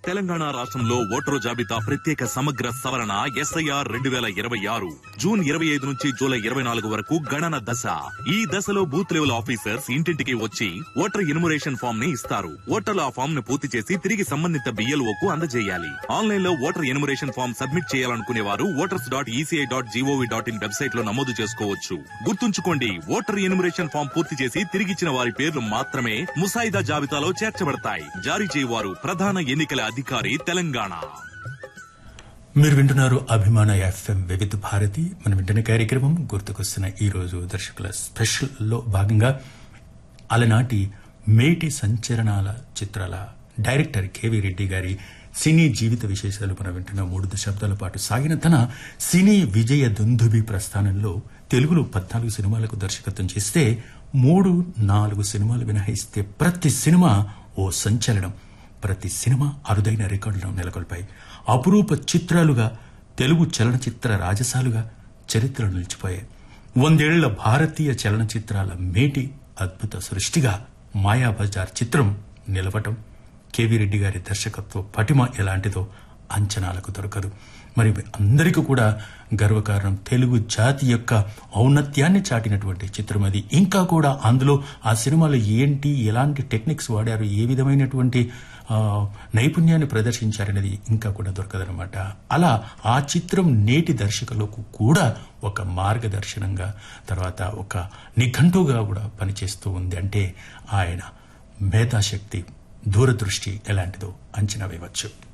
తెలంగాణ రాష్ట్రంలో ఓటరు జాబితా ప్రత్యేక సమగ్ర సవరణ ఎస్ఐఆర్ రెండు వేల ఇరవై ఆరు జూన్ ఇరవై ఐదు నుంచి జూలై ఇరవై నాలుగు వరకు గణన దశ ఈ దశలో బూత్ లెవెల్ ఆఫీసర్స్ ఇంటింటికి వచ్చి ఓటర్ ఎన్యుమరేషన్ ఫామ్ ని ఇస్తారు ఓటర్లు ఆ ఫామ్ ను పూర్తి చేసి తిరిగి సంబంధిత బిఎల్ఓ కు అందజేయాలి ఆన్లైన్ లో ఓటర్ ఎన్యుమరేషన్ ఫామ్ సబ్మిట్ చేయాలనుకునే వారు voters dot ECI dot gov dot in website లో నమోదు చేసుకోవచ్చు గుర్తుంచుకోండి ఓటర్ ఎన్యుమరేషన్ ఫామ్ పూర్తి చేసి తిరిగిచ్చిన వారి పేర్లు మాత్రమే ముసాయిదా జాబితాలో చేర్చబడతాయి జారీ చేయవారు ప్రధాన ఎన్నికల అధికారి తెలంగాణ మీరు వింటున్నారు అభిమాన ఎఫ్ఎం వివిధ భారతి మనం వింటున్న కార్యక్రమం గుర్తుకొస్తున్న ఈ రోజు దర్శకుల స్పెషల్ లో భాగంగా అలనాటి మేటి సంచలనాల చిత్రాల డైరెక్టర్ కేవీ రెడ్డి గారి సినీ జీవిత విశేషాలు మనం వింటున్న మూడు దశాబ్దాల పాటు సాగిన తన సినీ విజయ దుందుబి ప్రస్థానంలో తెలుగులో పద్నాలుగు సినిమాలకు దర్శకత్వం చేస్తే మూడు నాలుగు సినిమాలు మినహాయిస్తే ప్రతి సినిమా ఓ సంచలనం ప్రతి సినిమా అరుదైన రికార్డులను నెలకొల్పాయి అపురూప చిత్రాలుగా తెలుగు చలనచిత్ర రాజసాలుగా చరిత్రలు నిలిచిపోయాయి వందేళ్ల భారతీయ చలనచిత్రాల మేటి అద్భుత సృష్టిగా మాయాబజార్ చిత్రం నిలవటం కేవీ రెడ్డి గారి దర్శకత్వ పటిమ ఎలాంటిదో అంచనాలకు దొరకదు మరి అందరికీ కూడా గర్వకారణం తెలుగు జాతి యొక్క ఔన్నత్యాన్ని చాటినటువంటి చిత్రం అది ఇంకా కూడా అందులో ఆ సినిమాలో ఏంటి ఎలాంటి టెక్నిక్స్ వాడారు ఏ విధమైనటువంటి ఆ, నైపుణ్యాన్ని ప్రదర్శించారనేది ఇంకా కూడా దొరకదనమాట అలా ఆ చిత్రం నేటి దర్శకులకు కూడా ఒక మార్గదర్శనంగా తర్వాత ఒక నిఘంటుగా కూడా పనిచేస్తూ ఉంది అంటే ఆయన మేధాశక్తి దూరదృష్టి ఎలాంటిదో అంచనా వేయవచ్చు